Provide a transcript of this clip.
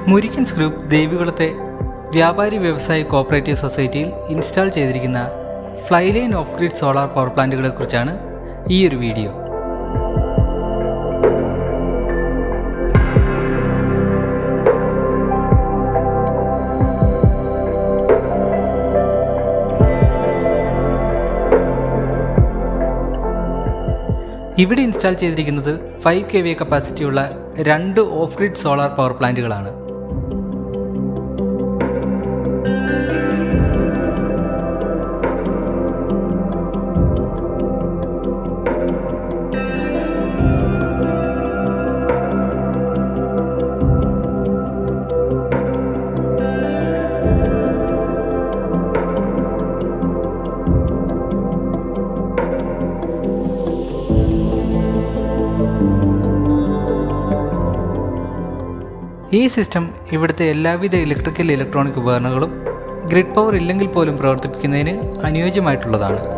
മുരിക്കൻസ് group ദേവികുളത്തെ വ്യാപാരി വ്യവസായ cooperative സൊസൈറ്റിയിൽ ഇൻസ്റ്റാൾ ചെയ്തിരിക്കുന്ന ഫ്ലൈലൈൻ ഓഫ് ഗ്രിഡ് സോളാർ പവർ പ്ലാന്റുകളെ കുറിച്ചാണ് ഈ ഒരു വീഡിയോ ഇവിടെ ഇൻസ്റ്റാൾ ചെയ്തിരിക്കുന്നത് ഫൈവ് കെ വി കപ്പാസിറ്റിയുള്ള രണ്ട് ഓഫ് ഗ്രിഡ് സോളാർ പവർ പ്ലാന്റുകളാണ് ഈ സിസ്റ്റം ഇവിടുത്തെ എല്ലാവിധ ഇലക്ട്രിക്കൽ ഇലക്ട്രോണിക് ഉപകരണങ്ങളും ഗ്രിഡ് പവർ ഇല്ലെങ്കിൽ പോലും പ്രവർത്തിപ്പിക്കുന്നതിന് അനുയോജ്യമായിട്ടുള്ളതാണ്